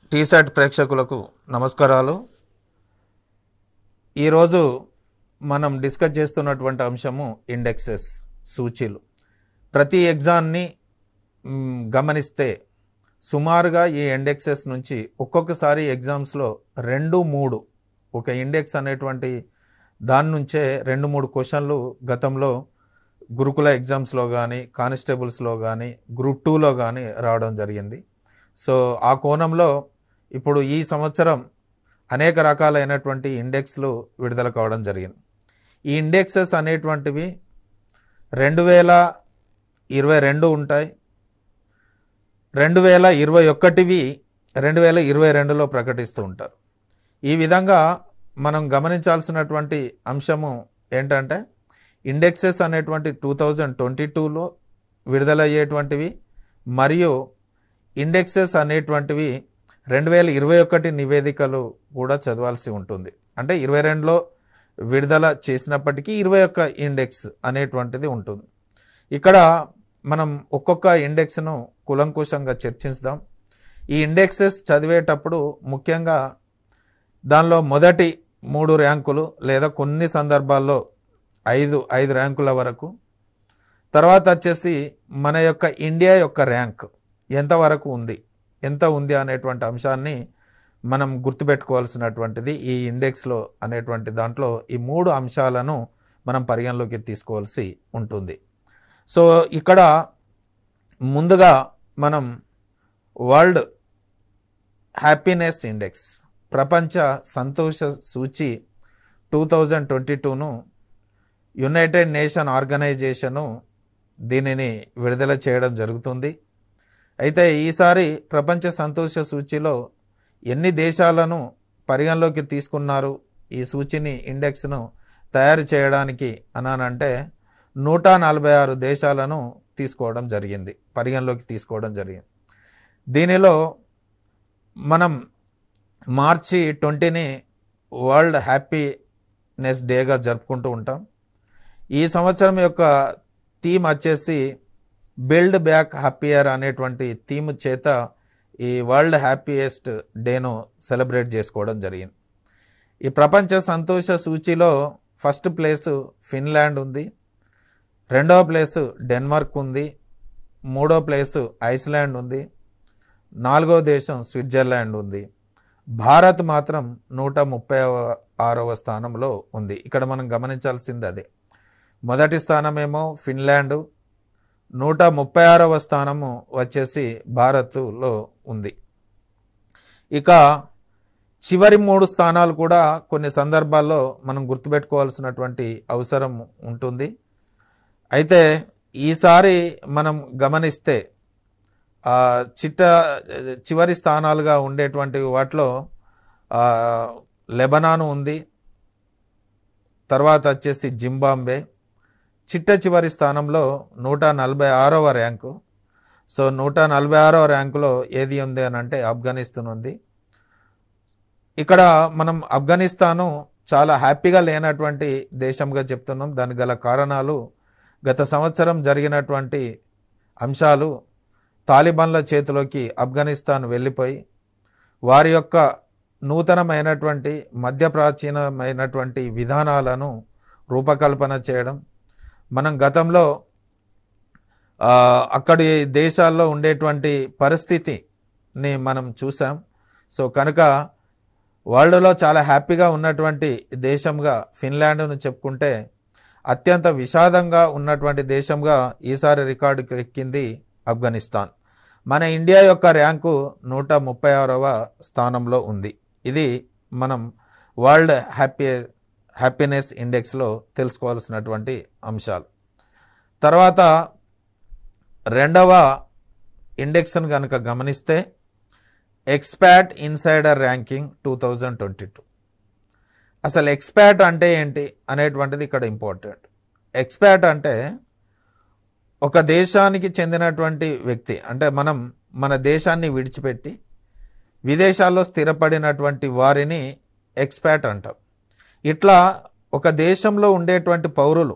టీసాట్ ప్రేక్షకులకు నమస్కారాలు ఈరోజు మనం డిస్కస్ చేస్తున్నటువంటి అంశము ఇండెక్సెస్ సూచీలు ప్రతి ఎగ్జామ్ని మ్, గమనిస్తే సుమారుగా ఈ ఇండెక్సెస్ నుంచి ఒక్కొక్కసారి ఎగ్జామ్స్లో రెండు మూడు ఒక ఇండెక్స్ అనేటువంటి దాని నుంచే రెండు మూడు క్వశ్చన్లు గతంలో గురుకుల ఎగ్జామ్స్లో కానీ కానిస్టేబుల్స్లో కానీ గ్రూప్ టూలో కానీ రావడం జరిగింది సో ఆ కోణంలో ఇప్పుడు ఈ సంవత్సరం అనేక రకాలైనటువంటి ఇండెక్స్లు విడుదల కావడం జరిగింది ఈ ఇండెక్సెస్ అనేటువంటివి రెండు వేల ఇరవై రెండు ఉంటాయి రెండు వేల ఇరవై ఒకటివి రెండు వేల ఇరవై రెండులో ప్రకటిస్తూ ఉంటారు ఈ విధంగా మనం గమనించాల్సినటువంటి అంశము ఏంటంటే ఇండెక్సెస్ అనేటువంటి టూ థౌజండ్ ట్వంటీ టూలో విడుదలయ్యేటువంటివి మరియు ఇండెక్సెస్ అనేటువంటివి రెండు వేల ఇరవై ఒకటి నివేదికలు కూడా చదవాల్సి ఉంటుంది అంటే ఇరవై రెండులో విడుదల చేసినప్పటికీ ఇరవై ఒక్క ఇండెక్స్ అనేటువంటిది ఉంటుంది ఇక్కడ మనం ఒక్కొక్క ఇండెక్స్ను కులంకుశంగా చర్చిస్తాం ఈ ఇండెక్సెస్ చదివేటప్పుడు ముఖ్యంగా దానిలో మొదటి మూడు ర్యాంకులు లేదా కొన్ని సందర్భాల్లో ఐదు ఐదు ర్యాంకుల వరకు తర్వాత వచ్చేసి మన యొక్క ఇండియా యొక్క ర్యాంక్ ఎంతవరకు ఉంది ఎంత ఉంది అనేటువంటి అంశాన్ని మనం గుర్తుపెట్టుకోవాల్సినటువంటిది ఈ ఇండెక్స్లో అనేటువంటి దాంట్లో ఈ మూడు అంశాలను మనం పరిగణలోకి తీసుకోవాల్సి ఉంటుంది సో ఇక్కడ ముందుగా మనం వరల్డ్ హ్యాపీనెస్ ఇండెక్స్ ప్రపంచ సంతోష సూచి టూ థౌజండ్ ట్వంటీ టూను యునైటెడ్ నేషన్ ఆర్గనైజేషను దీనిని విడుదల చేయడం జరుగుతుంది అయితే ఈసారి ప్రపంచ సంతోష సూచిలో ఎన్ని దేశాలను పరిగణలోకి తీసుకున్నారు ఈ సూచిని ఇండెక్స్ను తయారు చేయడానికి అనానంటే నూట నలభై ఆరు దేశాలను తీసుకోవడం జరిగింది పరిగణలోకి తీసుకోవడం జరిగింది దీనిలో మనం మార్చి ట్వంటీని వరల్డ్ హ్యాపీనెస్ డేగా జరుపుకుంటూ ఉంటాం ఈ సంవత్సరం యొక్క థీమ్ వచ్చేసి బిల్డ్ బ్యాక్ హ్యాపీయర్ అనేటువంటి థీమ్ చేత ఈ వరల్డ్ హ్యాపీయెస్ట్ డేను సెలబ్రేట్ చేసుకోవడం జరిగింది ఈ ప్రపంచ సంతోష సూచిలో ఫస్ట్ ప్లేసు ఫిన్లాండ్ ఉంది రెండవ ప్లేసు డెన్మార్క్ ఉంది మూడో ప్లేసు ఐస్లాండ్ ఉంది నాలుగో దేశం స్విట్జర్లాండ్ ఉంది భారత్ మాత్రం నూట ముప్పై ఆరవ స్థానంలో ఉంది ఇక్కడ మనం గమనించాల్సింది అదే మొదటి స్థానమేమో ఫిన్లాండ్ నూట ముప్పై ఆరవ స్థానము వచ్చేసి భారత్లో ఉంది ఇక చివరి మూడు స్థానాలు కూడా కొన్ని సందర్భాల్లో మనం గుర్తుపెట్టుకోవాల్సినటువంటి అవసరం ఉంటుంది అయితే ఈసారి మనం గమనిస్తే ఆ, చిట్ట చివరి స్థానాలుగా ఉండేటువంటి వాటిలో ఆ, లెబనాన్ ఉంది తర్వాత వచ్చేసి జింబాంబే చిట్ట చివరి స్థానంలో నూట నలభై ఆరవ ర్యాంకు సో నూట నలభై ఆరవ ర్యాంకులో ఏది ఉంది అని అంటే ఆఫ్ఘనిస్తాన్ ఉంది ఇక్కడ మనం ఆఫ్ఘనిస్తాను చాలా హ్యాపీగా లేనటువంటి దేశంగా చెప్తున్నాం దానికి గల కారణాలు గత సంవత్సరం జరిగినటువంటి అంశాలు తాలిబాన్ల చేతిలోకి ఆఫ్ఘనిస్తాన్ వెళ్ళిపోయి వారి యొక్క నూతనమైనటువంటి మధ్య ప్రాచీనమైనటువంటి విధానాలను రూపకల్పన చేయడం మనం గతంలో ఆ, అక్కడి దేశాల్లో ఉండేటువంటి పరిస్థితిని మనం చూసాం సో కనుక వరల్డ్లో చాలా హ్యాపీగా ఉన్నటువంటి దేశంగా ఫిన్లాండ్ను చెప్పుకుంటే అత్యంత విషాదంగా ఉన్నటువంటి దేశంగా ఈసారి రికార్డుకు ఎక్కింది ఆఫ్ఘనిస్తాన్ మన ఇండియా యొక్క ర్యాంకు నూట ముప్పై ఆరవ స్థానంలో ఉంది ఇది మనం వరల్డ్ హ్యాపీ హ్యాపీనెస్ ఇండెక్స్లో తెలుసుకోవాల్సినటువంటి అంశాలు తర్వాత రెండవ ఇండెక్స్ను కనుక గమనిస్తే expat insider ranking two thousand twenty two అసలు ఎక్స్పాట్ అంటే ఏంటి అనేటువంటిది ఇక్కడ ఇంపార్టెంట్ ఎక్స్పాట్ అంటే ఒక దేశానికి చెందినటువంటి వ్యక్తి అంటే మనం మన దేశాన్ని విడిచిపెట్టి విదేశాల్లో స్థిరపడినటువంటి వారిని ఎక్స్పాట్ అంటాం ఇట్లా ఒక దేశంలో ఉండేటువంటి పౌరులు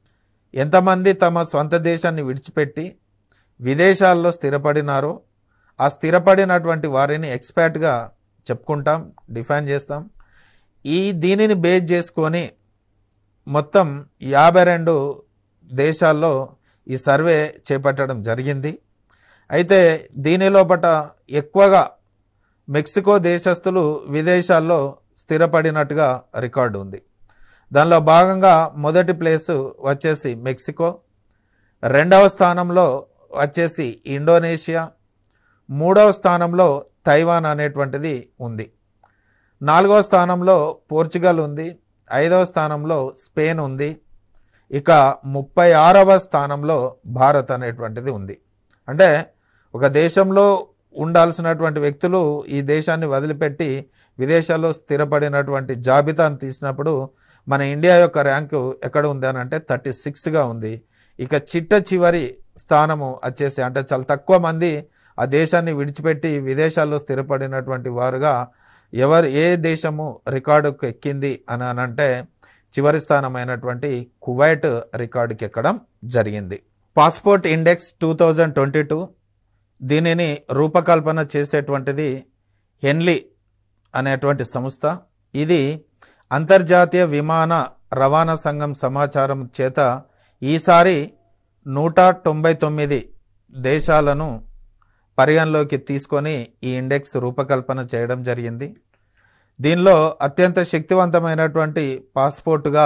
ఎంతమంది తమ సొంత దేశాన్ని విడిచిపెట్టి విదేశాల్లో స్థిరపడినారో ఆ స్థిరపడినటువంటి వారిని ఎక్స్పర్ట్గా చెప్పుకుంటాం డిఫైన్ చేస్తాం ఈ దీనిని బేస్ చేసుకొని మొత్తం యాభై రెండు దేశాల్లో ఈ సర్వే చేపట్టడం జరిగింది అయితే దీని లోపట ఎక్కువగా మెక్సికో దేశస్తులు విదేశాల్లో స్థిరపడినట్టుగా రికార్డు ఉంది దానిలో భాగంగా మొదటి ప్లేసు వచ్చేసి మెక్సికో రెండవ స్థానంలో వచ్చేసి ఇండోనేషియా మూడవ స్థానంలో తైవాన్ అనేటువంటిది ఉంది నాలుగవ స్థానంలో పోర్చుగల్ ఉంది ఐదవ స్థానంలో స్పెయిన్ ఉంది ఇక ముప్పై ఆరవ స్థానంలో భారత్ అనేటువంటిది ఉంది అంటే ఒక దేశంలో ఉండాల్సినటువంటి వ్యక్తులు ఈ దేశాన్ని వదిలిపెట్టి విదేశాల్లో స్థిరపడినటువంటి జాబితాను తీసినప్పుడు మన ఇండియా యొక్క ర్యాంకు ఎక్కడ ఉంది అని అంటే థర్టీ సిక్స్గా ఉంది ఇక చిట్ట చివరి స్థానము వచ్చేసి అంటే చాలా తక్కువ మంది ఆ దేశాన్ని విడిచిపెట్టి విదేశాల్లో స్థిరపడినటువంటి వారుగా ఎవరు ఏ దేశము రికార్డుకు ఎక్కింది అని అని అంటే చివరి స్థానమైనటువంటి కువైట్ రికార్డుకి ఎక్కడం జరిగింది passport index two thousand twenty two దీనిని రూపకల్పన చేసేటువంటిది హెన్లీ అనేటువంటి సంస్థ ఇది అంతర్జాతీయ విమాన రవాణా సంఘం సమాచారం చేత ఈసారి నూట తొంభై తొమ్మిది దేశాలను పరిగణలోకి తీసుకొని ఈ ఇండెక్స్ రూపకల్పన చేయడం జరిగింది దీనిలో అత్యంత శక్తివంతమైనటువంటి పాస్పోర్టుగా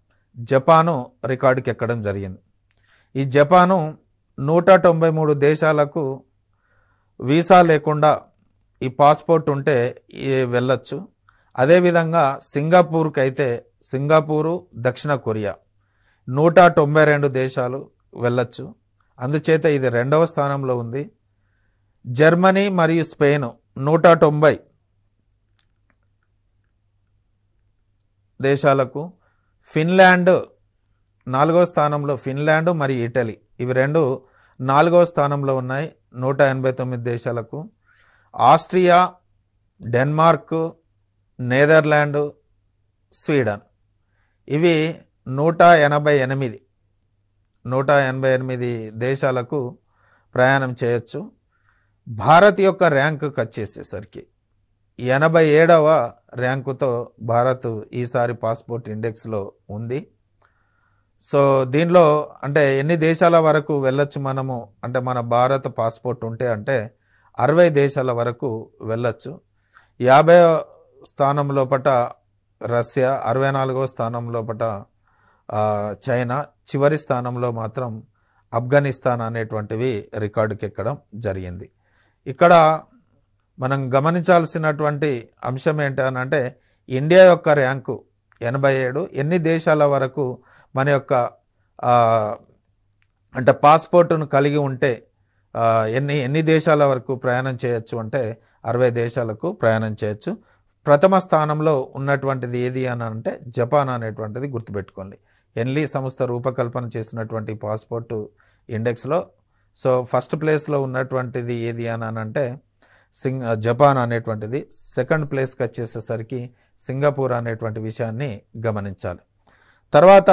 జపాను రికార్డుకి ఎక్కడం జరిగింది ఈ జపాను నూట తొంభై మూడు దేశాలకు వీసా లేకుండా ఈ పాస్పోర్ట్ ఉంటే ఈ- వెళ్ళొచ్చు అదేవిధంగా సింగపూర్కి అయితే సింగపూరు దక్షిణ కొరియా నూట తొంభై రెండు దేశాలు వెళ్ళొచ్చు అందుచేత ఇది రెండవ స్థానంలో ఉంది జర్మనీ మరియు స్పెయిన్ నూట తొంభై దేశాలకు ఫిన్లాండ్ నాలుగో స్థానంలో ఫిన్లాండ్ మరియు ఇటలీ ఇవి రెండు నాలుగో స్థానంలో ఉన్నాయి నూట ఎనభై తొమ్మిది దేశాలకు ఆస్ట్రియా డెన్మార్క్ నెదర్లాండ్ స్వీడన్ ఇవి నూట ఎనభై ఎనిమిది నూట ఎనభై ఎనిమిది దేశాలకు ప్రయాణం చేయొచ్చు భారత్ యొక్క ర్యాంకుకి వచ్చేసేసరికి ఎనభై ఏడవ ర్యాంకుతో భారత్ ఈసారి పాస్పోర్ట్ ఇండెక్స్లో ఉంది సో దీనిలో అంటే ఎన్ని దేశాల వరకు వెళ్ళొచ్చు మనము అంటే మన భారత పాస్పోర్ట్ ఉంటే అంటే అరవై దేశాల వరకు వెళ్ళొచ్చు యాభై స్థానం లోపట రష్యా అరవై నాలుగో స్థానం లోపట ఆ, చైనా చివరి స్థానంలో మాత్రం ఆఫ్ఘనిస్తాన్ అనేటువంటివి రికార్డుకి ఎక్కడం జరిగింది ఇక్కడ మనం గమనించాల్సినటువంటి అంశం ఏంటనంటే ఇండియా యొక్క ర్యాంకు ఎనభై ఏడు ఎన్ని దేశాల వరకు మన యొక్క ఆ, అంటే పాస్పోర్టును కలిగి ఉంటే ఆ, ఎన్ని ఎన్ని దేశాల వరకు ప్రయాణం చేయొచ్చు అంటే అరవై దేశాలకు ప్రయాణం చేయొచ్చు ప్రథమ స్థానంలో ఉన్నటువంటిది ఏది అని అంటే జపాన్ అనేటువంటిది గుర్తుపెట్టుకోండి ఎన్లీ సంస్థ రూపకల్పన చేసినటువంటి పాస్పోర్ట్ ఇండెక్స్లో సో ఫస్ట్ ప్లేస్లో ఉన్నటువంటిది ఏది అని అంటే సింగ్ జపాన్ అనేటువంటిది సెకండ్ ప్లేస్కి వచ్చేసేసరికి సింగపూర్ అనేటువంటి విషయాన్ని గమనించాలి తర్వాత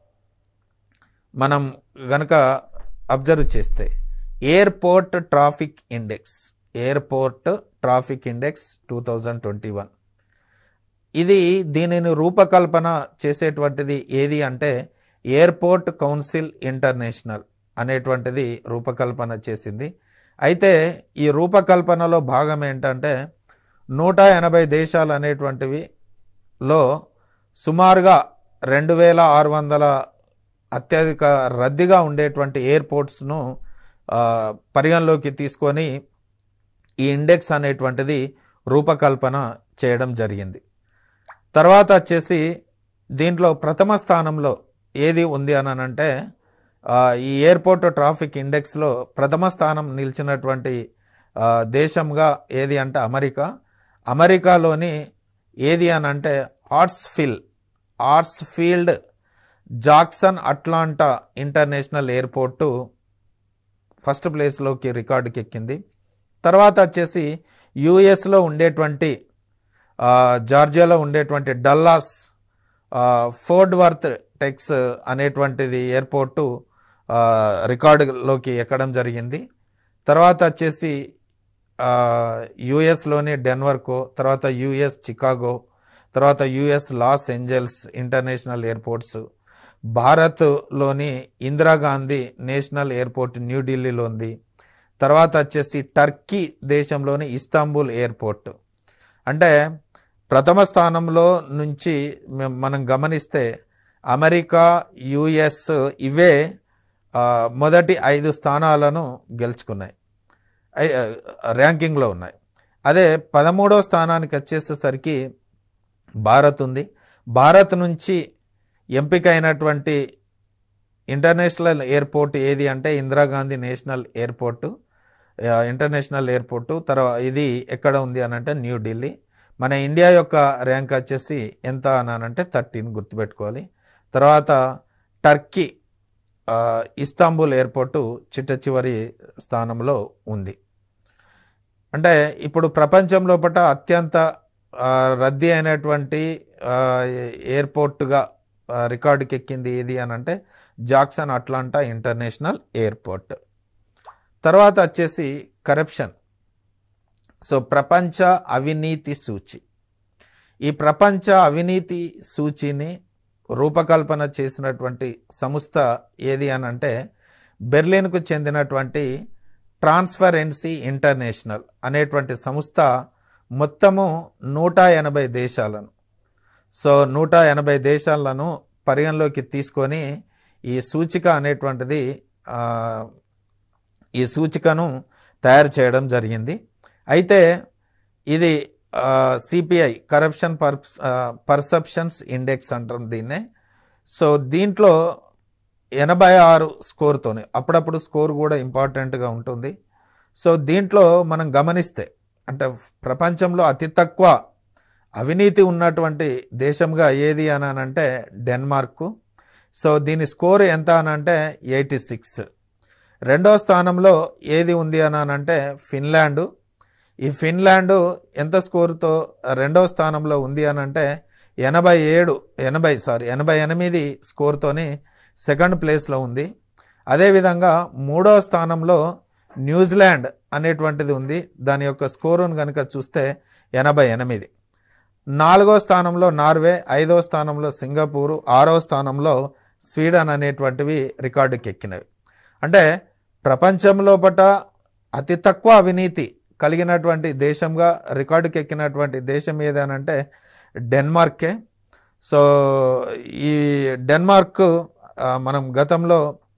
మనం గనక అబ్జర్వ్ చేస్తే airport traffic index airport traffic index two thousand twenty one ఇది దీనిని రూపకల్పన చేసేటువంటిది ఏది అంటే ఎయిర్పోర్ట్ కౌన్సిల్ ఇంటర్నేషనల్ అనేటువంటిది రూపకల్పన చేసింది అయితే ఈ రూపకల్పనలో భాగం ఏంటంటే నూట ఎనభై దేశాలు అనేటువంటివి లో సుమారుగా రెండు వేల ఆరు వందల అత్యధిక రద్దీగా ఉండేటువంటి ఎయిర్పోర్ట్స్ను ఆ, పరిగణలోకి తీసుకొని ఈ ఇండెక్స్ అనేటువంటిది రూపకల్పన చేయడం జరిగింది తర్వాత వచ్చేసి దీంట్లో ప్రథమ స్థానంలో ఏది ఉంది అని అంటే ఆ, ఈ ఎయిర్పోర్ట్ ట్రాఫిక్ ఇండెక్స్లో ప్రథమ స్థానం నిలిచినటువంటి ఆ, దేశంగా ఏది అంటే అమెరికా అమెరికాలోని ఏది అని అంటే Hartsfield Hartsfield Jackson Atlanta international airport first ప్లేస్లోకి రికార్డుకి ఎక్కింది తర్వాత వచ్చేసి యుఎస్లో ఉండేటువంటి ఆ, జార్జియాలో ఉండేటువంటి డల్లాస్ ఆ, ఫోర్డ్ వర్త్ టెక్స్ అనేటువంటిది ఎయిర్పోర్టు ఆ, రికార్డులోకి ఎక్కడం జరిగింది తర్వాత వచ్చేసి యుఎస్లోని డెన్వర్కో తర్వాత యుఎస్ చికాగో తర్వాత US Los Angeles international airports భారత్లోని ఇందిరాగాంధీ నేషనల్ ఎయిర్పోర్ట్ న్యూఢిల్లీలో ఉంది తర్వాత వచ్చేసి టర్కీ దేశంలోని ఇస్తాంబుల్ ఎయిర్పోర్ట్ అంటే ప్రథమ స్థానంలో నుంచి మ- మనం గమనిస్తే అమెరికా యుఎస్ ఇవే ఆ, మొదటి ఐదు స్థానాలను గెలుచుకున్నాయి ఐ- ఆ, ర్యాంకింగ్లో ఉన్నాయి అదే పదమూడవ స్థానానికి వచ్చేసేసరికి భారత్ ఉంది భారత్ నుంచి ఎంపికైనటువంటి ఇంటర్నేషనల్ ఎయిర్పోర్ట్ ఏది అంటే ఇందిరాగాంధీ నేషనల్ ఎయిర్పోర్టు ఆ, ఇంటర్నేషనల్ ఎయిర్పోర్టు తర్వాత ఇది ఎక్కడ ఉంది అని అంటే న్యూఢిల్లీ మన ఇండియా యొక్క ర్యాంక్ వచ్చేసి ఎంత అని అంటే థర్టీన్ గుర్తుపెట్టుకోవాలి తర్వాత టర్కీ ఆ, ఇస్తాంబుల్ ఎయిర్పోర్టు చిట్ట చివరి స్థానంలో ఉంది అంటే ఇప్పుడు ప్రపంచం లోపల అత్యంత ఆ, రద్దీ అయినటువంటి ఆ, ఎయిర్పోర్టుగా ఆ, రికార్డుకి ఎక్కింది ఏది అని అంటే జాక్సన్ అట్లాంటా ఇంటర్నేషనల్ ఎయిర్పోర్ట్ తర్వాత వచ్చేసి కరప్షన్ సో ప్రపంచ అవినీతి సూచి ఈ ప్రపంచ అవినీతి సూచిని రూపకల్పన చేసినటువంటి సంస్థ ఏది అని అంటే బెర్లిన్కు చెందినటువంటి ట్రాన్స్ఫరెన్సీ ఇంటర్నేషనల్ అనేటువంటి సంస్థ మొత్తము నూట ఎనభై దేశాలను సో నూట ఎనభై దేశాలను పరిగణలోకి తీసుకొని ఈ సూచిక అనేటువంటిది ఆ, ఈ సూచికను తయారు చేయడం జరిగింది అయితే ఇది CPI corruption per perceptions index అంటాం దీన్నే సో దీంట్లో ఎనభై ఆరు స్కోర్తోనే అప్పుడప్పుడు స్కోర్ కూడా ఇంపార్టెంట్గా ఉంటుంది సో దీంట్లో మనం గమనిస్తే అంటే ప్రపంచంలో అతి తక్కువ అవినీతి ఉన్నటువంటి దేశంగా ఏది అని అంటే డెన్మార్క్ సో దీని స్కోర్ ఎంత అని అంటే ఎయిటీ సిక్స్ రెండో స్థానంలో ఏది ఉంది అని అంటే ఫిన్లాండ్ ఈ ఫిన్లాండ్ ఎంత స్కోరుతో రెండో స్థానంలో ఉంది అని అంటే ఎనభై ఏడు ఎనభై సారీ ఎనభై ఎనిమిది స్కోర్తోని సెకండ్ ప్లేస్లో ఉంది అదేవిధంగా మూడో స్థానంలో న్యూజిలాండ్ అనేటువంటిది ఉంది దాని యొక్క స్కోరును కనుక చూస్తే ఎనభై ఎనిమిది నాలుగో స్థానంలో నార్వే ఐదో స్థానంలో సింగపూరు ఆరో స్థానంలో స్వీడన్ అనేటువంటివి రికార్డుకి ఎక్కినవి అంటే ప్రపంచంలో పట అతి తక్కువ అవినీతి కలిగినటువంటి దేశంగా రికార్డుకి ఎక్కినటువంటి దేశం ఏదనంటే డెన్మార్కే సో ఈ డెన్మార్క్ ఆ, మనం గతంలో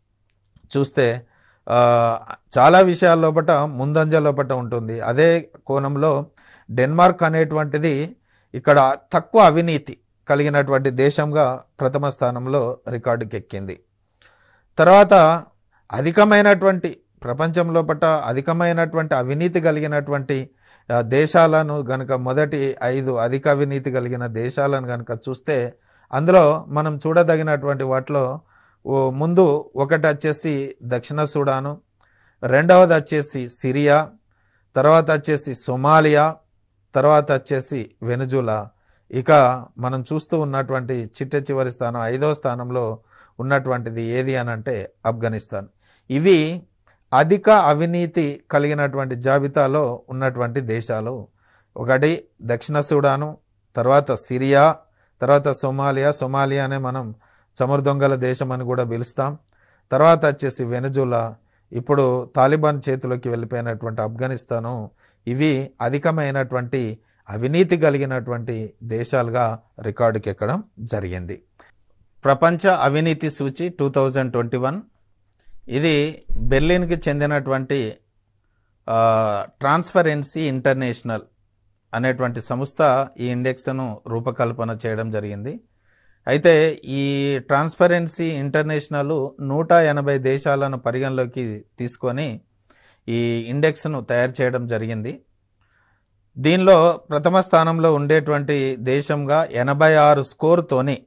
చూస్తే ఆ, చాలా విషయాల లోపట ముందంజ లోపట ఉంటుంది అదే కోణంలో డెన్మార్క్ అనేటువంటిది ఇక్కడ తక్కువ అవినీతి కలిగినటువంటి దేశంగా ప్రథమ స్థానంలో రికార్డుకి ఎక్కింది తర్వాత అధికమైనటువంటి ప్రపంచం లోపట అధికమైనటువంటి అవినీతి కలిగినటువంటి ఆ, దేశాలను గనుక మొదటి ఐదు అధిక అవినీతి కలిగిన దేశాలను కనుక చూస్తే అందులో మనం చూడదగినటువంటి వాటిలో ఓ ముందు ఒకటి వచ్చేసి దక్షిణ సుడాను రెండవది వచ్చేసి సిరియా తర్వాత వచ్చేసి సొమాలియా తర్వాత వచ్చేసి వెనుజులా ఇక మనం చూస్తూ ఉన్నటువంటి చిట్ట చివరి స్థానం ఐదో స్థానంలో ఉన్నటువంటిది ఏది అని అంటే ఆఫ్ఘనిస్తాన్ ఇవి అధిక అవినీతి కలిగినటువంటి జాబితాలో ఉన్నటువంటి దేశాలు ఒకటి దక్షిణ సూడాను తర్వాత సిరియా తర్వాత సొమాలియా సొమాలియానే మనం చమురు దొంగల దేశం అని కూడా పిలుస్తాం తర్వాత వచ్చేసి వెనుజులా ఇప్పుడు తాలిబాన్ చేతిలోకి వెళ్ళిపోయినటువంటి ఆఫ్ఘనిస్తాను ఇవి అధికమైనటువంటి అవినీతి కలిగినటువంటి దేశాలుగా రికార్డుకి ఎక్కడం జరిగింది ప్రపంచ అవినీతి సూచి టూ థౌజండ్ ట్వంటీ వన్ ఇది బెర్లిన్కి చెందినటువంటి ఆ, ట్రాన్స్పరెన్సీ ఇంటర్నేషనల్ అనేటువంటి సంస్థ ఈ ఇండెక్స్ను రూపకల్పన చేయడం జరిగింది అయితే ఈ ట్రాన్స్పరెన్సీ ఇంటర్నేషనల్ నూట ఎనభై దేశాలను పరిగణలోకి తీసుకొని ఈ ఇండెక్స్ను తయారు చేయడం జరిగింది దీనిలో ప్రథమ స్థానంలో ఉండేటువంటి దేశంగా ఎనభై ఆరు స్కోర్తోని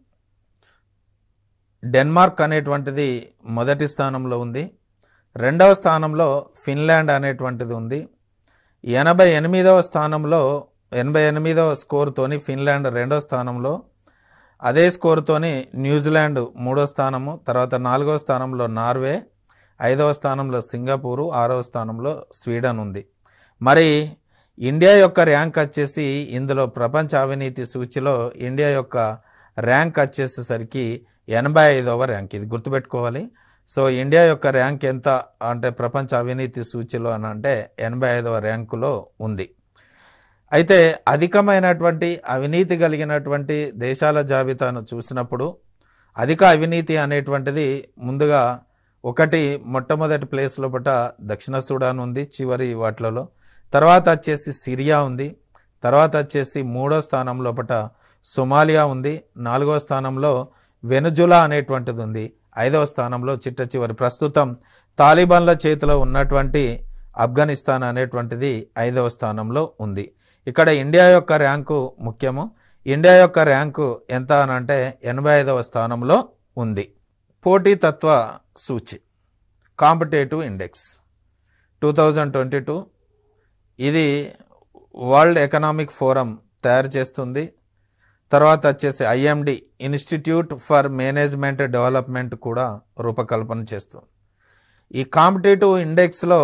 డెన్మార్క్ అనేటువంటిది మొదటి స్థానంలో ఉంది రెండవ స్థానంలో ఫిన్లాండ్ అనేటువంటిది ఉంది ఎనభై ఎనిమిదవ స్థానంలో ఎనభై ఎనిమిదవ స్కోర్తోని ఫిన్లాండ్ రెండో స్థానంలో అదే స్కోర్తోని న్యూజిలాండ్ మూడో స్థానము తర్వాత నాలుగో స్థానంలో నార్వే ఐదవ స్థానంలో సింగపూరు ఆరవ స్థానంలో స్వీడన్ ఉంది మరి ఇండియా యొక్క ర్యాంక్ వచ్చేసి ఇందులో ప్రపంచ అవినీతి సూచిలో ఇండియా యొక్క ర్యాంక్ వచ్చేసేసరికి ఎనభై ఐదవ ర్యాంక్ ఇది గుర్తుపెట్టుకోవాలి సో ఇండియా యొక్క ర్యాంక్ ఎంత అంటే ప్రపంచ అవినీతి సూచిలో అని అంటే ఎనభై ఐదవ ర్యాంకులో ఉంది అయితే అధికమైనటువంటి అవినీతి కలిగినటువంటి దేశాల జాబితాను చూసినప్పుడు అధిక అవినీతి అనేటువంటిది ముందుగా ఒకటి మొట్టమొదటి ప్లేస్ లోపల దక్షిణ సూడాన్ ఉంది చివరి వాటిలలో తర్వాత వచ్చేసి సిరియా ఉంది తర్వాత వచ్చేసి మూడో స్థానం లోపల సొమాలియా ఉంది నాలుగో స్థానంలో వెనుజులా అనేటువంటిది ఉంది ఐదవ స్థానంలో చిట్ట చివరి ప్రస్తుతం తాలిబాన్ల చేతిలో ఉన్నటువంటి ఆఫ్ఘనిస్తాన్ అనేటువంటిది ఐదవ స్థానంలో ఉంది ఇక్కడ ఇండియా యొక్క ర్యాంకు ముఖ్యము ఇండియా యొక్క ర్యాంకు ఎంత అని అంటే ఎనభై ఐదవ స్థానంలో ఉంది పోటీతత్వ సూచి competitive index two thousand twenty two ఇది వరల్డ్ ఎకనామిక్ ఫోరం తయారు చేస్తుంది తర్వాత వచ్చేసి IMD institute for management development కూడా రూపకల్పన చేస్తుంది ఈ కాంపిటేటివ్ ఇండెక్స్లో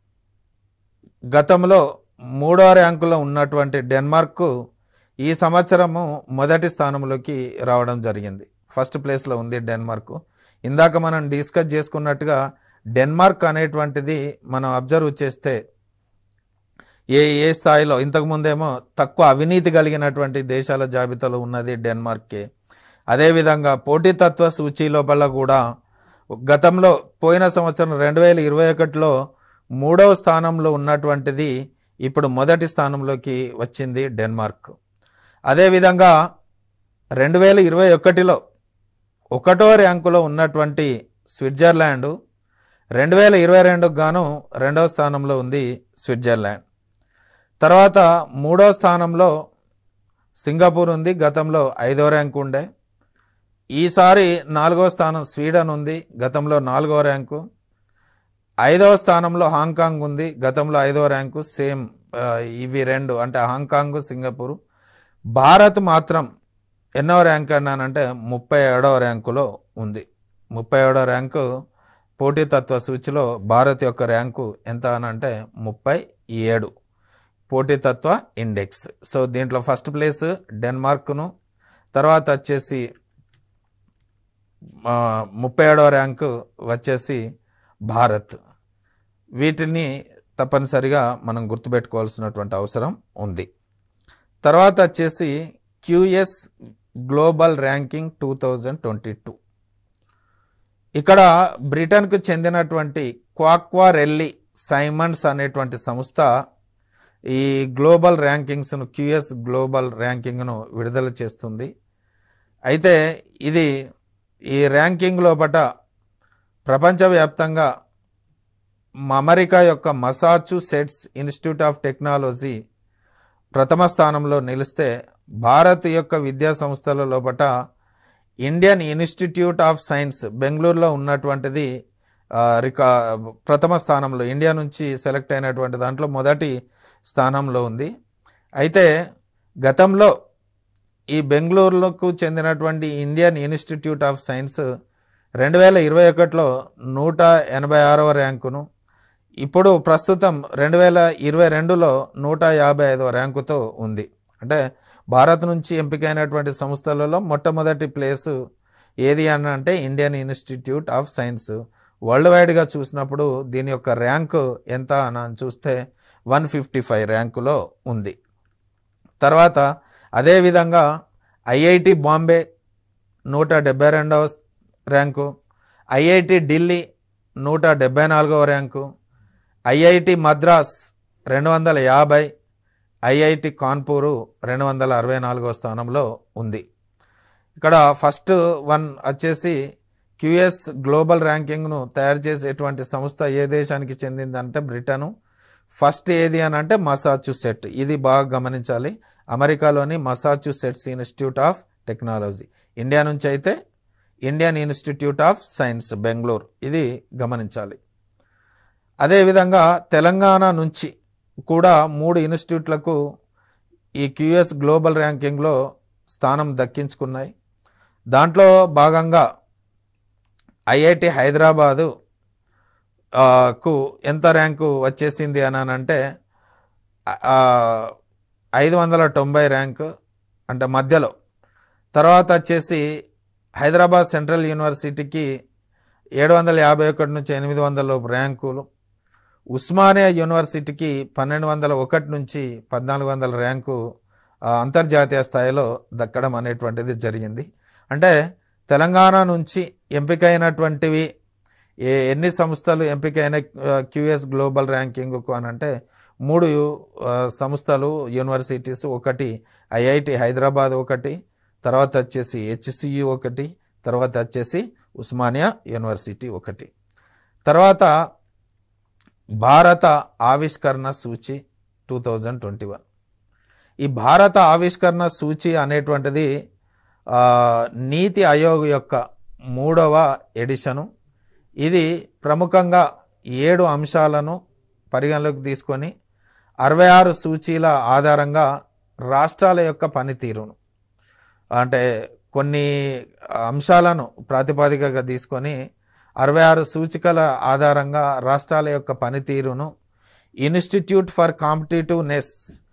గతంలో మూడో ర్యాంకులో ఉన్నటువంటి డెన్మార్క్ ఈ సంవత్సరము మొదటి స్థానంలోకి రావడం జరిగింది ఫస్ట్ ప్లేస్లో ఉంది డెన్మార్క్ ఇందాక మనం డిస్కస్ చేసుకున్నట్టుగా డెన్మార్క్ అనేటువంటిది మనం అబ్జర్వ్ చేస్తే ఏ ఏ స్థాయిలో ఇంతకుముందేమో తక్కువ అవినీతి కలిగినటువంటి దేశాల జాబితాలో ఉన్నది డెన్మార్కే అదేవిధంగా పోటీతత్వ సూచీ లోపల కూడా గతంలో పోయిన సంవత్సరం రెండు వేల ఇరవై ఒకటిలో మూడవ స్థానంలో ఉన్నటువంటిది ఇప్పుడు మొదటి స్థానంలోకి వచ్చింది డెన్మార్క్ అదేవిధంగా రెండు వేల ఇరవై ఒకటిలో ఒకటో ర్యాంకులో ఉన్నటువంటి స్విట్జర్లాండ్ రెండు వేల ఇరవై రెండుకు గాను రెండవ స్థానంలో ఉంది స్విట్జర్లాండ్ తర్వాత మూడో స్థానంలో సింగపూర్ ఉంది గతంలో ఐదో ర్యాంక్ ఉండే ఈసారి నాలుగో స్థానం స్వీడన్ ఉంది గతంలో నాలుగో ర్యాంకు ఐదవ స్థానంలో హాంకాంగ్ ఉంది గతంలో ఐదవ ర్యాంకు సేమ్ ఆ, ఇవి రెండు అంటే హాంకాంగ్ సింగపూర్ భారత్ మాత్రం ఎన్నో ర్యాంక్ అన్నానంటే ముప్పై ఏడవ ర్యాంకులో ఉంది ముప్పై ఏడవ ర్యాంకు పోటీతత్వ సూచిలో భారత్ యొక్క ర్యాంకు ఎంత అని అంటే ముప్పై ఏడు పోటీతత్వ ఇండెక్స్ సో దీంట్లో ఫస్ట్ ప్లేస్ డెన్మార్క్ను తర్వాత వచ్చేసి ఆ, ముప్పై ఏడవ ర్యాంకు వచ్చేసి భారత్ వీటిని తప్పనిసరిగా మనం గుర్తుపెట్టుకోవాల్సినటువంటి అవసరం ఉంది తర్వాత వచ్చేసి QS global ranking two thousand twenty two ఇక్కడ బ్రిటన్కు చెందినటువంటి క్వాక్వా రెల్లి సైమన్స్ అనేటువంటి సంస్థ ఈ గ్లోబల్ ర్యాంకింగ్స్ను క్యూఎస్ గ్లోబల్ ర్యాంకింగ్ను విడుదల చేస్తుంది అయితే ఇది ఈ ర్యాంకింగ్ లోపట ప్రపంచవ్యాప్తంగా అమెరికా యొక్క మసాచుసెట్స్ ఇన్స్టిట్యూట్ ఆఫ్ టెక్నాలజీ ప్రథమ స్థానంలో నిలిస్తే భారత్ యొక్క విద్యా సంస్థల లోపట ఇండియన్ ఇన్స్టిట్యూట్ ఆఫ్ సైన్స్ బెంగళూరులో ఉన్నటువంటిది ఆ, రికా ప్రథమ స్థానంలో ఇండియా నుంచి సెలెక్ట్ అయినటువంటి దాంట్లో మొదటి స్థానంలో ఉంది అయితే గతంలో ఈ బెంగళూరుకు చెందినటువంటి ఇండియన్ ఇన్స్టిట్యూట్ ఆఫ్ సైన్స్ రెండు వేల ఇరవై ఒకటిలో నూట ఎనభై ఆరవ ర్యాంకును ఇప్పుడు ప్రస్తుతం రెండు వేల ఇరవై రెండులో నూట యాభై ఐదవ ర్యాంకుతో ఉంది అంటే భారత్ నుంచి ఎంపికైనటువంటి సంస్థలలో మొట్టమొదటి ప్లేసు ఏది అని అంటే Indian institute of science world వైడ్గా చూసినప్పుడు దీని యొక్క ర్యాంకు ఎంత అని చూస్తే వన్ ఫిఫ్టీ ఫైవ్ ర్యాంకులో ఉంది తర్వాత అదేవిధంగా ఐఐటి బాంబే నూట డెబ్బై రెండవ ర్యాంకు ఐఐటి ఢిల్లీ నూట డెబ్బై నాలుగవ ర్యాంకు ఐఐటి మద్రాస్ రెండు వందల యాభై ఐఐటి కాన్పూరు రెండు వందల అరవై నాలుగవ స్థానంలో ఉంది ఇక్కడ ఫస్ట్ వన్ వచ్చేసి క్యూఎస్ గ్లోబల్ ర్యాంకింగ్ను తయారు చేసేటువంటి సంస్థ ఏ దేశానికి చెందిందంటే బ్రిటను ఫస్ట్ ఏది అని అంటే మసాచుసెట్ ఇది బాగా గమనించాలి అమెరికాలోని Massachusetts institute of technology India నుంచి అయితే Indian institute of science Bengaluru ఇది గమనించాలి అదేవిధంగా తెలంగాణ నుంచి కూడా మూడు ఇన్స్టిట్యూట్లకు ఈ క్యూఎస్ గ్లోబల్ ర్యాంకింగ్లో స్థానం దక్కించుకున్నాయి దాంట్లో భాగంగా ఐఐటి హైదరాబాదు ఆ, కు ఎంత ర్యాంకు వచ్చేసింది అని అంటే ఆ, ఐదు వందల తొంభై ర్యాంకు అంటే మధ్యలో తర్వాత వచ్చేసి హైదరాబాద్ సెంట్రల్ యూనివర్సిటీకి ఏడు వందల యాభై ఒకటి నుంచి ఎనిమిది వందల లోపు ర్యాంకులు ఉస్మానియా యూనివర్సిటీకి పన్నెండు వందల ఒకటి నుంచి పద్నాలుగు వందల ర్యాంకు ఆ, అంతర్జాతీయ స్థాయిలో దక్కడం అనేటువంటిది జరిగింది అంటే తెలంగాణ నుంచి ఎంపికైనటువంటివి ఏ ఎన్ని సంస్థలు ఎంపికైన క్యూఎస్ గ్లోబల్ ర్యాంకింగ్కు అని అంటే మూడు ఆ, సంస్థలు యూనివర్సిటీస్ ఒకటి ఐఐటి హైదరాబాద్ ఒకటి తర్వాత వచ్చేసి హెచ్సియు ఒకటి తర్వాత వచ్చేసి ఉస్మానియా యూనివర్సిటీ ఒకటి తర్వాత భారత ఆవిష్కరణ సూచి టూ థౌజండ్ ట్వంటీ వన్ ఈ భారత ఆవిష్కరణ సూచి అనేటువంటిది ఆ, నీతి ఆయోగ్ యొక్క మూడవ ఎడిషను ఇది ప్రముఖంగా ఏడు అంశాలను పరిగణలోకి తీసుకొని అరవై ఆరు సూచీల ఆధారంగా రాష్ట్రాల యొక్క పనితీరును అంటే కొన్ని అంశాలను ప్రాతిపదికగా తీసుకొని అరవై ఆరు సూచికల ఆధారంగా రాష్ట్రాల యొక్క పనితీరును ఇన్స్టిట్యూట్ ఫర్ కాంపిటేటివ్నెస్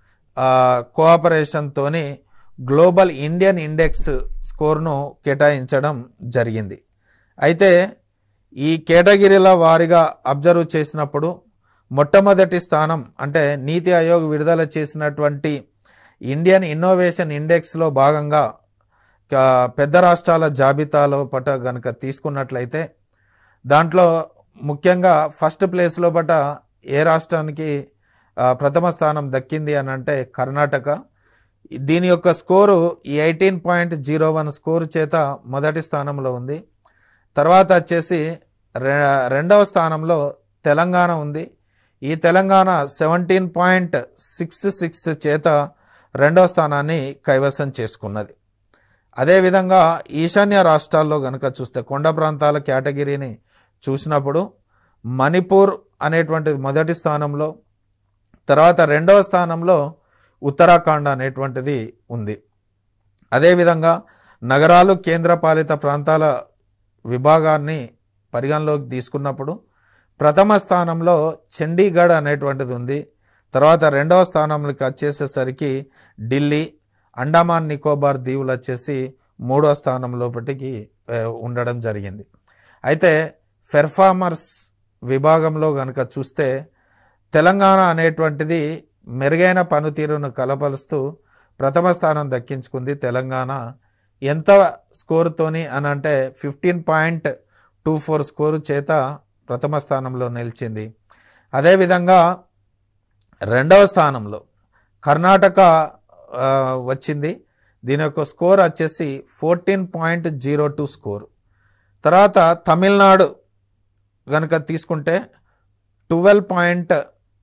కోఆపరేషన్తోని గ్లోబల్ ఇండియన్ ఇండెక్స్ స్కోర్ను కేటాయించడం జరిగింది అయితే ఈ కేటగిరీల వారిగా అబ్జర్వ్ చేసినప్పుడు మొట్టమొదటి స్థానం అంటే నీతి ఆయోగ్ విడుదల చేసినటువంటి ఇండియన్ ఇన్నోవేషన్ ఇండెక్స్లో భాగంగా క- పెద్ద రాష్ట్రాల జాబితాలో పట గనుక తీసుకున్నట్లయితే దాంట్లో ముఖ్యంగా ఫస్ట్ ప్లేస్లో పట ఏ రాష్ట్రానికి ఆ, ప్రథమ స్థానం దక్కింది అని అంటే కర్ణాటక దీని యొక్క score eighteen point zero one score చేత మొదటి స్థానంలో ఉంది తర్వాత వచ్చేసి రె రెండవ స్థానంలో తెలంగాణ ఉంది ఈ Telangana seventeen point six six చేత రెండవ స్థానాన్ని కైవసం చేసుకున్నది అదేవిధంగా ఈశాన్య రాష్ట్రాల్లో కనుక చూస్తే కొండ ప్రాంతాల కేటగిరీని చూసినప్పుడు మణిపూర్ అనేటువంటిది మొదటి స్థానంలో తర్వాత రెండవ స్థానంలో ఉత్తరాఖండ్ అనేటువంటిది ఉంది అదేవిధంగా నగరాలు కేంద్రపాలిత ప్రాంతాల విభాగాన్ని పరిగణలోకి తీసుకున్నప్పుడు ప్రథమ స్థానంలో చండీగఢ్ అనేటువంటిది ఉంది తర్వాత రెండవ స్థానంలోకి వచ్చేసేసరికి ఢిల్లీ అండమాన్ నికోబార్ దీవులు వచ్చేసి మూడో స్థానం లోపటికి ఆ, ఉండడం జరిగింది అయితే పెర్ఫార్మర్స్ విభాగంలో కనుక చూస్తే తెలంగాణ అనేటువంటిది మెరుగైన పనితీరును కలపరుస్తూ ప్రథమ స్థానం దక్కించుకుంది తెలంగాణ ఎంత స్కోరుతోని అని అంటే fifteen point two four score చేత ప్రథమ స్థానంలో నిలిచింది అదేవిధంగా రెండవ స్థానంలో కర్ణాటక ఆ, వచ్చింది దీని యొక్క స్కోర్ వచ్చేసి fourteen point zero two score తర్వాత తమిళనాడు కనుక తీసుకుంటే twelve point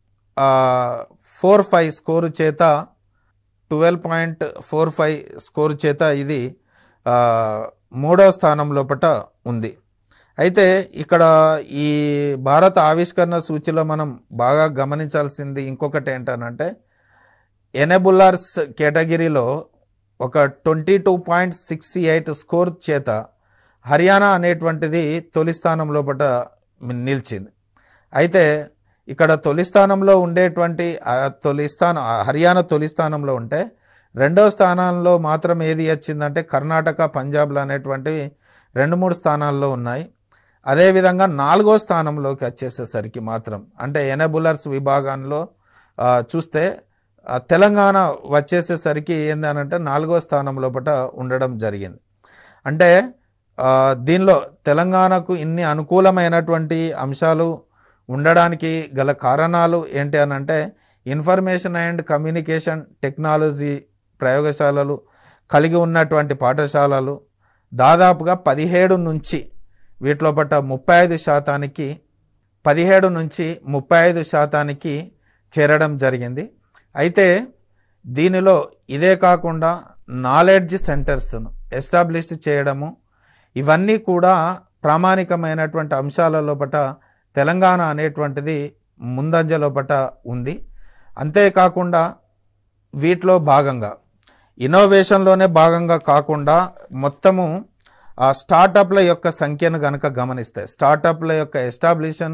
four five score చేత twelve point four five score చేత ఇది ఆ, మూడవ స్థానం లోపట ఉంది అయితే ఇక్కడ ఈ భారత ఆవిష్కరణ సూచిలో మనం బాగా గమనించాల్సింది ఇంకొకటి ఏంటనంటే ఎనబులర్స్ కేటగిరీలో ఒక twenty two point six eight score చేత హర్యానా అనేటువంటిది తొలి స్థానం లోపట నిలిచింది అయితే ఇక్కడ తొలి స్థానంలో ఉండేటువంటి ఆ తొలి స్థానం ఆ హర్యానా తొలి స్థానంలో ఉంటే రెండవ స్థానంలో మాత్రం ఏది వచ్చిందంటే కర్ణాటక పంజాబ్లు అనేటువంటివి రెండు మూడు స్థానాల్లో ఉన్నాయి అదేవిధంగా నాలుగో స్థానంలోకి వచ్చేసేసరికి మాత్రం అంటే ఎనబులర్స్ విభాగంలో ఆ, చూస్తే ఆ, తెలంగాణ వచ్చేసేసరికి ఏందనంటే నాలుగో స్థానం లోపట ఉండడం జరిగింది అంటే ఆ, దీనిలో తెలంగాణకు ఇన్ని అనుకూలమైనటువంటి అంశాలు ఉండడానికి గల కారణాలు ఏంటి అని అంటే ఇన్ఫర్మేషన్ అండ్ కమ్యూనికేషన్ టెక్నాలజీ ప్రయోగశాలలు కలిగి ఉన్నటువంటి పాఠశాలలు దాదాపుగా పదిహేడు నుంచి వీటిలో పట్ట ముప్పై ఐదు శాతానికి పదిహేడు నుంచి ముప్పై ఐదు శాతానికి చేరడం జరిగింది అయితే దీనిలో ఇదే కాకుండా నాలెడ్జ్ సెంటర్స్ను ఎస్టాబ్లిష్ చేయడము ఇవన్నీ కూడా ప్రామాణికమైనటువంటి అంశాల లోపట తెలంగాణ అనేటువంటిది ముందంజ లోపట ఉంది అంతేకాకుండా వీటిలో భాగంగా ఇన్నోవేషన్లోనే భాగంగా కాకుండా మొత్తము ఆ స్టార్టప్ల యొక్క సంఖ్యను గనక గమనిస్తే స్టార్టప్ల యొక్క ఎస్టాబ్లిషన్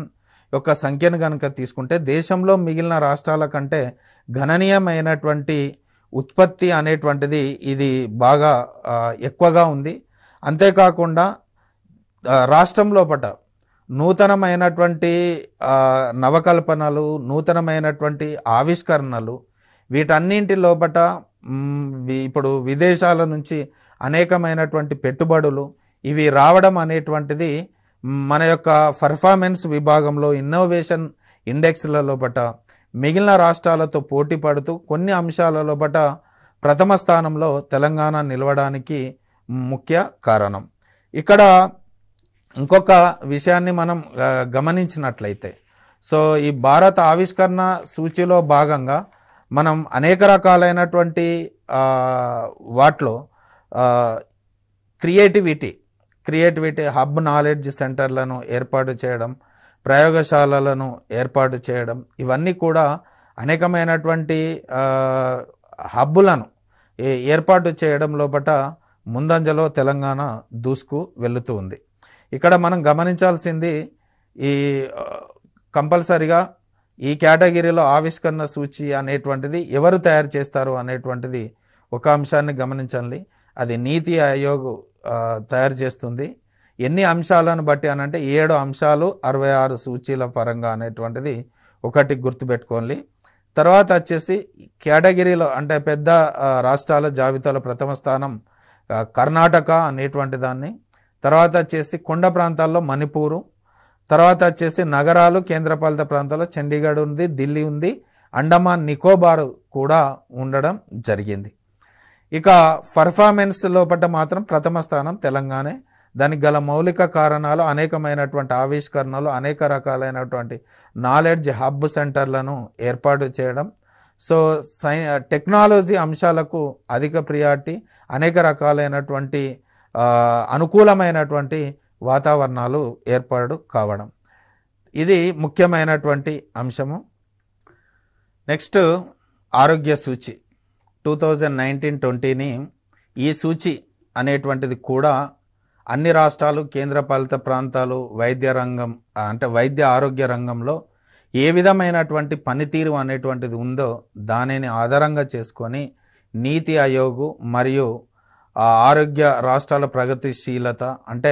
యొక్క సంఖ్యను కనుక తీసుకుంటే దేశంలో మిగిలిన రాష్ట్రాల కంటే గణనీయమైనటువంటి ఉత్పత్తి అనేటువంటిది ఇది బాగా ఆ, ఎక్కువగా ఉంది అంతేకాకుండా ఆ, రాష్ట్రం లోపట నూతనమైనటువంటి ఆ, నవకల్పనలు నూతనమైనటువంటి ఆవిష్కరణలు వీటన్నింటి లోపట మ్, వి- ఇప్పుడు విదేశాల నుంచి అనేకమైనటువంటి పెట్టుబడులు ఇవి రావడం అనేటువంటిది మన యొక్క పర్ఫార్మెన్స్ విభాగంలో ఇన్నోవేషన్ ఇండెక్స్ల లోపట మిగిలిన రాష్ట్రాలతో పోటీ పడుతూ కొన్ని అంశాల లోపట ప్రథమ స్థానంలో తెలంగాణ నిలవడానికి ముఖ్య కారణం ఇక్కడ ఇంకొక విషయాన్ని మనం ఆ, గమనించినట్లయితే సో ఈ భారత ఆవిష్కరణ సూచిలో భాగంగా మనం అనేక రకాలైనటువంటి ఆ, వాటిలో క్రియేటివిటీ క్రియేటివిటీ హబ్ నాలెడ్జ్ సెంటర్లను ఏర్పాటు చేయడం ప్రయోగశాలలను ఏర్పాటు చేయడం ఇవన్నీ కూడా అనేకమైనటువంటి ఆ, హబ్బులను ఏ- ఏర్పాటు చేయడం లోపట ముందంజలో తెలంగాణ దూసుకు వెళుతూ ఉంది ఇక్కడ మనం గమనించాల్సింది ఈ ఆ, కంపల్సరిగా ఈ కేటగిరీలో ఆవిష్కరణ సూచి అనేటువంటిది ఎవరు తయారు చేస్తారు అనేటువంటిది ఒక అంశాన్ని గమనించాలి అది నీతి ఆయోగ్ ఆ, తయారు చేస్తుంది ఎన్ని అంశాలను బట్టి అనంటే ఏడు అంశాలు అరవై ఆరు సూచీల పరంగా అనేటువంటిది ఒకటి గుర్తుపెట్టుకోవాలి తర్వాత వచ్చేసి కేటగిరీలో అంటే పెద్ద ఆ, రాష్ట్రాల జాబితాలో ప్రథమ స్థానం ఆ, కర్ణాటక అనేటువంటి దాన్ని తర్వాత వచ్చేసి కొండ ప్రాంతాల్లో మణిపూరు తర్వాత వచ్చేసి నగరాలు కేంద్రపాలిత ప్రాంతాల్లో చండీగఢ్ ఉంది ఢిల్లీ ఉంది అండమాన్ నికోబార్ కూడా ఉండడం జరిగింది ఇక పర్ఫార్మెన్స్ లోపల మాత్రం ప్రథమ స్థానం తెలంగాణే దానికి గల మౌలిక కారణాలు అనేకమైనటువంటి ఆవిష్కరణలు అనేక రకాలైనటువంటి నాలెడ్జ్ హబ్ సెంటర్లను ఏర్పాటు చేయడం సో సై టెక్నాలజీ అంశాలకు అధిక ప్రియారిటీ అనేక రకాలైనటువంటి ఆ, అనుకూలమైనటువంటి వాతావరణాలు ఏర్పాటు కావడం ఇది ముఖ్యమైనటువంటి అంశము నెక్స్ట్ ఆరోగ్య సూచి టూ థౌజండ్ నైన్టీన్ ట్వంటీని ఈ సూచి అనేటువంటిది కూడా అన్ని రాష్ట్రాలు కేంద్రపాలిత ప్రాంతాలు వైద్య రంగం ఆ, అంటే వైద్య ఆరోగ్య రంగంలో ఏ విధమైనటువంటి పనితీరు అనేటువంటిది ఉందో దానిని ఆధారంగా చేసుకొని నీతి ఆయోగ్ మరియు ఆ ఆరోగ్య రాష్ట్రాల ప్రగతిశీలత అంటే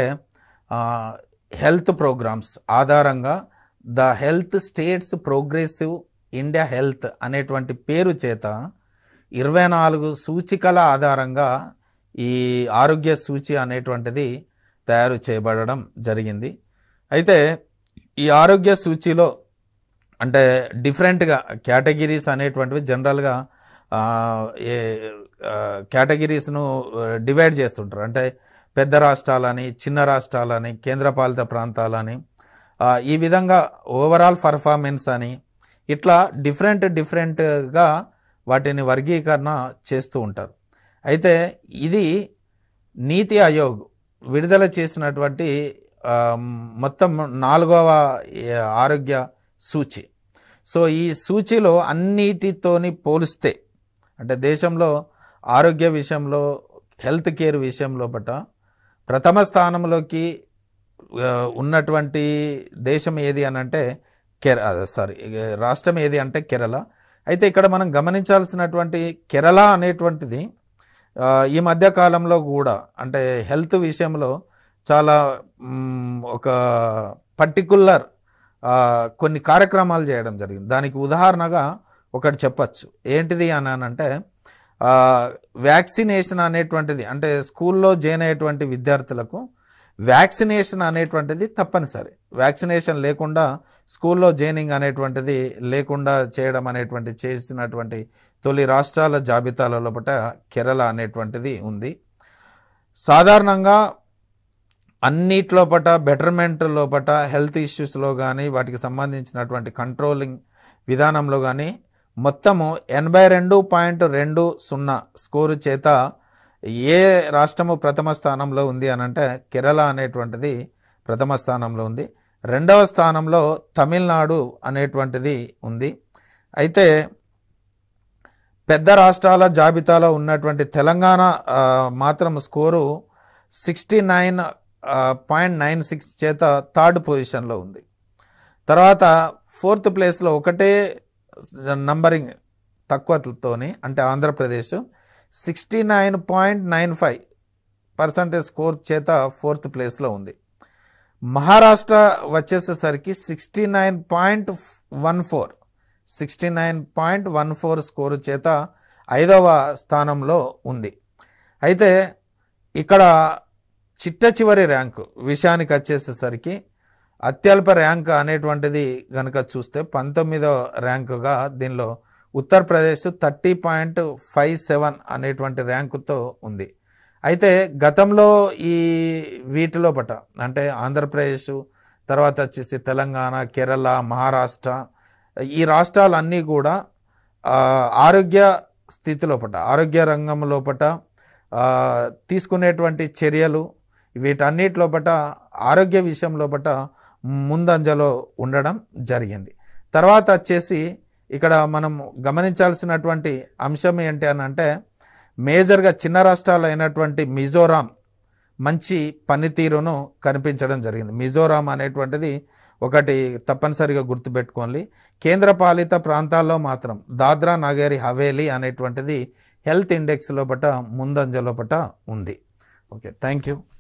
హెల్త్ ప్రోగ్రామ్స్ ఆధారంగా the health states progressive India health అనేటువంటి పేరు చేత ఇరవై నాలుగు సూచికల ఆధారంగా ఈ ఆరోగ్య సూచి అనేటువంటిది తయారు చేయబడడం జరిగింది అయితే ఈ ఆరోగ్య సూచిలో అంటే డిఫరెంట్గా కేటగిరీస్ అనేటువంటివి జనరల్గా ఆ, ఏ కేటగిరీస్ను డివైడ్ చేస్తుంటారు అంటే పెద్ద రాష్ట్రాలని చిన్న రాష్ట్రాలని కేంద్రపాలిత ప్రాంతాలని ఆ, ఈ విధంగా ఓవరాల్ పర్ఫార్మెన్స్ అని ఇట్లా డిఫరెంట్ డిఫరెంట్గా వాటిని వర్గీకరణ చేస్తూ ఉంటారు అయితే ఇది నీతి ఆయోగ్ విడుదల చేసినటువంటి ఆ, మొత్తం నాలుగవ ఏ, ఆరోగ్య సూచి సో ఈ సూచిలో అన్నిటితోని పోలిస్తే అంటే దేశంలో ఆరోగ్య విషయంలో హెల్త్ కేర్ విషయంలో పట ప్రథమ స్థానంలోకి ఆ, ఉన్నటువంటి దేశం ఏది అని అంటే కేర సారీ రాష్ట్రం ఏది అంటే కేరళ అయితే ఇక్కడ మనం గమనించాల్సినటువంటి కేరళ అనేటువంటిది ఆ, ఈ మధ్య కాలంలో కూడా అంటే హెల్త్ విషయంలో చాలా మ్, ఒక పర్టికులర్ కొన్ని కార్యక్రమాలు చేయడం జరిగింది దానికి ఉదాహరణగా ఒకటి చెప్పచ్చు ఏంటిది అని అంటే ఆ, వ్యాక్సినేషన్ అనేటువంటిది అంటే స్కూల్లో జాయిన్ అయ్యేటువంటి విద్యార్థులకు వ్యాక్సినేషన్ అనేటువంటిది తప్పనిసరి వ్యాక్సినేషన్ లేకుండా స్కూల్లో జాయినింగ్ అనేటువంటిది లేకుండా చేయడం అనేటువంటి చేసినటువంటి తొలి రాష్ట్రాల జాబితాల లోపల కేరళ అనేటువంటిది ఉంది సాధారణంగా అన్నిట్లోపట బెటర్మెంట్ లోపట హెల్త్ ఇష్యూస్లో కానీ వాటికి సంబంధించినటువంటి కంట్రోలింగ్ విధానంలో కానీ మొత్తము ఎనభై రెండు పాయింట్ రెండు సున్నా స్కోరు చేత ఏ రాష్ట్రము ప్రథమ స్థానంలో ఉంది అని అంటే కేరళ అనేటువంటిది ప్రథమ స్థానంలో ఉంది రెండవ స్థానంలో తమిళనాడు అనేటువంటిది ఉంది అయితే పెద్ద రాష్ట్రాల జాబితాలో ఉన్నటువంటి తెలంగాణ ఆ, మాత్రం score sixty nine point nine six చేత థర్డ్ పొజిషన్లో ఉంది తర్వాత ఫోర్త్ ప్లేస్లో ఒకటే నంబరింగ్ తక్కువతోని అంటే Andhra Pradesh sixty nine point nine five percentage score చేత ఫోర్త్ ప్లేస్లో ఉంది మహారాష్ట్ర వచ్చేసేసరికి sixty nine point one four sixty nine point one four score చేత ఐదవ స్థానంలో ఉంది అయితే ఇక్కడ చిట్ట చివరి ర్యాంకు విషయానికి వచ్చేసేసరికి అత్యల్ప ర్యాంక్ అనేటువంటిది కనుక చూస్తే పంతొమ్మిదో ర్యాంకుగా దీనిలో Uttar Pradesh thirty point five seven అనేటువంటి ర్యాంకుతో ఉంది అయితే గతంలో ఈ వీటిలో పట అంటే ఆంధ్రప్రదేశ్ తర్వాత వచ్చేసి తెలంగాణ కేరళ మహారాష్ట్ర ఈ రాష్ట్రాలన్నీ కూడా ఆ, ఆరోగ్య స్థితిలో పట ఆరోగ్య రంగం లోపట ఆ, తీసుకునేటువంటి చర్యలు వీటన్నిటిలో పట ఆరోగ్య విషయం లోపట ముందంజలో ఉండడం జరిగింది తర్వాత వచ్చేసి ఇక్కడ మనం గమనించాల్సినటువంటి అంశం ఏంటి అని అంటే మేజర్గా చిన్న రాష్ట్రాలు అయినటువంటి మిజోరాం మంచి పనితీరును కనిపించడం జరిగింది మిజోరాం అనేటువంటిది ఒకటి తప్పనిసరిగా గుర్తుపెట్టుకోండి కేంద్ర పాలిత ప్రాంతాల్లో మాత్రం దాద్రా నగరి హవేలీ అనేటువంటిది హెల్త్ ఇండెక్స్ లోపట ముందంజ లోపట ఉంది ఓకే థ్యాంక్ యూ